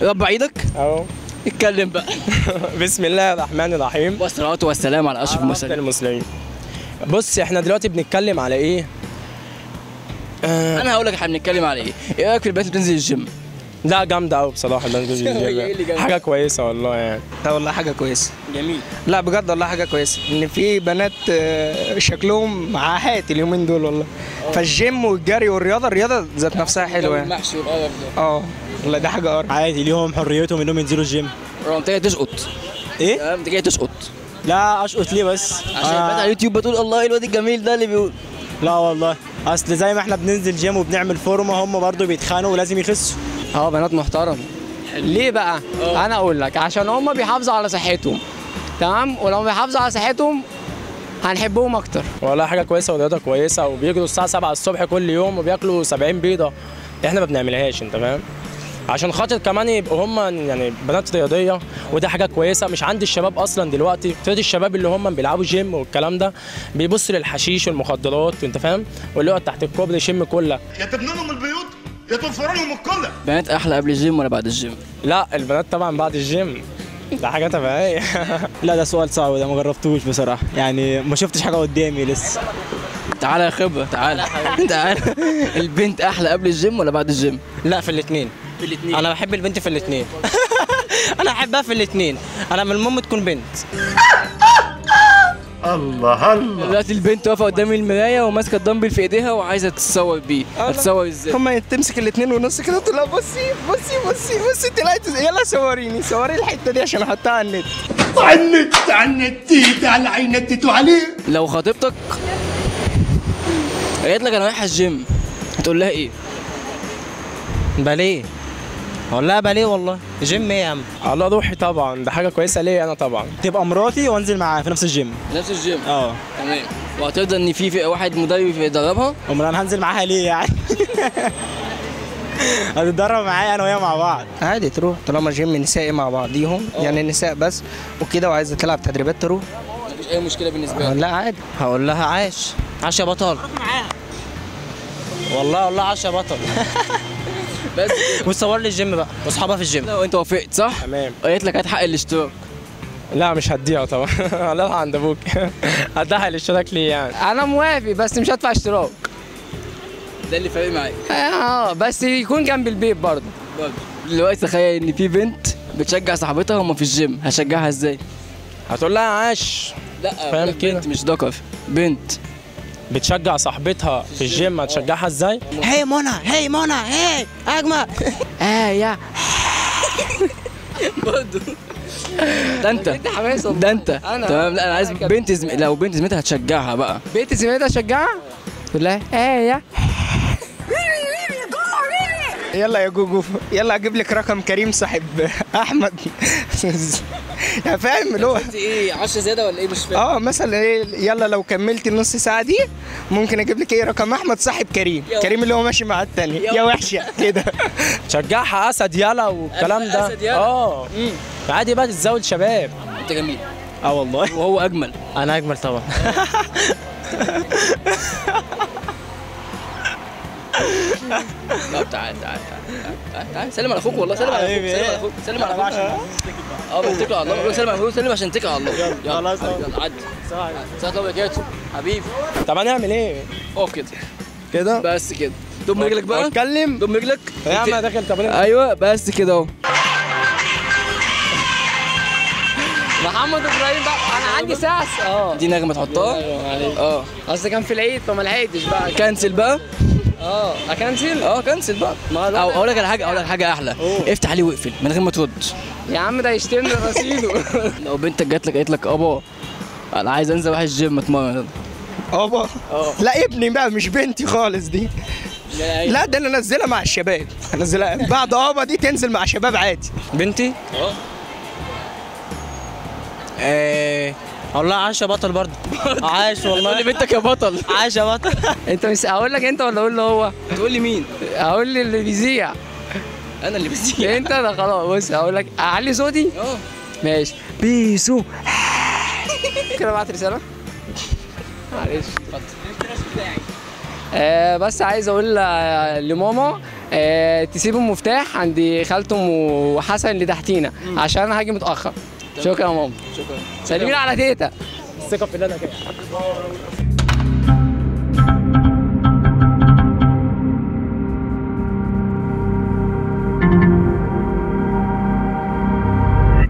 ربع ايدك اهو اتكلم بقى بسم الله الرحمن الرحيم والصلاه والسلام على اشرف على أفضل المرسلين المسلمين بص احنا دلوقتي بنتكلم على ايه آه انا هقول لك احنا بنتكلم على ايه ايه رايك في البنات اللي بتنزل الجيم لا جامده قوي بصراحه البنزين إيه اللي الجيم جامد؟ حاجه كويسه والله يعني لا والله حاجة كويسة جميل لا بجد والله حاجة كويسة إن في بنات آه، شكلهم عاهات اليومين دول والله فالجيم والجري والرياضة الرياضة ذات نفسها حلوة يعني المحشي والقرف ده اه والله ده حاجة قرف عادي ليهم حريتهم انهم ينزلوا الجيم اه انت جاي تسقط ايه تمام انت جاي تسقط لا اشقط ليه بس عشان آه. البنات على اليوتيوب بتقول الله ايه الواد الجميل ده اللي بيقول لا والله اصل زي ما احنا بننزل جيم وبنعمل فورمه هم برضو بيتخانقوا ولازم يخسوا اه بنات محترمه ليه بقى اه. انا اقول لك عشان هم بيحافظوا على صحتهم تمام ولما بيحافظوا على صحتهم هنحبهم اكتر والله حاجه كويسه ورياضه كويسه وبيجروا الساعه 7 الصبح كل يوم وبياكلوا 70 بيضه احنا ما بنعملهاش انت فاهم عشان خاطر كمان يبقوا هم يعني بنات رياضيه وده حاجه كويسه مش عند الشباب اصلا دلوقتي تلاقي الشباب اللي هم بيلعبوا جيم والكلام ده بيبص للحشيش والمخدرات انت فاهم واللي يقعد تحت الكوبري يشم كله يا تبنوا لهم البيوت يا توفروا لهم الكله بنات احلى قبل الجيم ولا بعد الجيم لا البنات طبعا بعد الجيم ده حاجه طبيعيه لا ده سؤال صعب ده ما جربتوش بصراحه يعني ما شفتش حاجه قدامي لسه تعالى يا خبره تعالى تعالى البنت احلى قبل الجيم ولا بعد الجيم لا في الاثنين في الاثنين انا بحب البنت في الاثنين انا احبها في الاثنين انا من المهم تكون بنت الله الله دلوقتي البنت واقفه قدام المرايه وماسكه الدمبل في ايديها وعايزه تتصور بيه هتصور ازاي هما تمسك الاتنين ونص كده تقول لها بصي بصي بصي بصي تلاقي يلا صوريني صوري الحتة دي عشان احطها على النت عنت عنت على عينتت عليه لو خطيبتك قالت لك انا رايحه الجيم هتقول لها ايه باليه والله باليه والله جيم ايه يا عم الله روحي طبعا ده حاجه كويسه ليا انا طبعا تبقى مراتي وانزل معاها في نفس الجيم نفس الجيم اه تمام وهترضى ان في في واحد مدرب يدربها امال انا هنزل معاها ليه يعني هتتدرب معايا انا وهي مع بعض عادي تروح طالما جيم نسائي مع بعضيهم يعني نساء بس وكده وعايزة تلعب تدريبات تروح مفيش اي مشكله بالنسبه آه، لك لا عادي هقول لها عاش عاش يا بطل والله والله عاش يا بطل بس وتصور لي الجيم بقى واصحابها في الجيم لو انت وافقت صح تمام قالت لك هات حق الاشتراك لا مش هديها طبعا لا عند ابوك هديها الاشتراك ليه يعني انا موافق بس مش هدفع اشتراك ده اللي فارق معاك اه بس يكون جنب البيت برضه برضه دلوقتي تخيل ان في بنت بتشجع صاحبتها وهم في الجيم هشجعها ازاي هتقول لها عاش لا فاهم بقولك كده. بنت مش ذكر بنت بتشجع صاحبتها في الجيم هتشجعها ازاي هي منى هي منى هي اجمل اه يا برضه ده انت ده انت أنا. تمام لا انا عايز بنت زم... لو بنت زميلتها هتشجعها بقى بنت زميلتها اشجعها تقول لها اه يا يلا يا جوجو يلا اجيب لك رقم كريم صاحب احمد يا فاهم اللي هو انت ايه 10 زياده ولا ايه مش فاهم اه مثلا ايه يلا لو كملت النص ساعه دي ممكن اجيب لك ايه رقم احمد صاحب كريم يا كريم اللي هو ماشي مع التاني يا يا وحشه كده شجعها اسد يلا والكلام ده أسد يلا. اه عادي بقى تتزوج شباب انت جميل اه والله وهو اجمل انا اجمل طبعا لا تعال تعال تعال تعال تعال سلم على اخوك والله سلم على اخوك سلم على اخوك سلم على اخوك اه بتكل على الله بقول سلم على اخوك سلم عشان تكل على الله يلا خلاص. حبيبي، يلا عدي سلام الله وبركاته حبيبي طب هنعمل ايه اقف كده كده بس كده ضم رجلك بقى اتكلم ضم رجلك يا عم انا داخل تمرين ايوه بس كده اهو محمد ابراهيم بقى انا عندي ساعه اه دي نغمه تحطها اه اصل كان في العيد فما لحقتش بقى كنسل بقى اه اكنسل اه كنسل بقى او اقول لك على حاجه اقول لك حاجه احلى افتح عليه واقفل من غير ما ترد يا عم ده يشتمني رصيده لو بنتك جات لك قالت لك ابا انا عايز انزل اروح الجيم اتمرن ابا لا ابني بقى مش بنتي خالص دي لا ده انا انزلها مع الشباب انزلها بعد ابا دي تنزل مع شباب عادي بنتي اه ايه اقول لها عاش يا بطل برضه عاش تقول لي والله بنتك يا بطل عاش يا بطل انت مش هقول لك انت ولا اقول له هو تقول لي مين هقول لي اللي بيذيع انا اللي بزيد انت ده خلاص بص هقول لك اعلي صوتي اه ماشي بيسو كده بعت رساله معلش آه بس عايز اقول آه، لماما آه تسيب المفتاح عند خالته ام حسن اللي تحتينا عشان انا هاجي متاخر شكرا يا ماما شكرا سلمي لي على تيتا الثقه في الله انا كده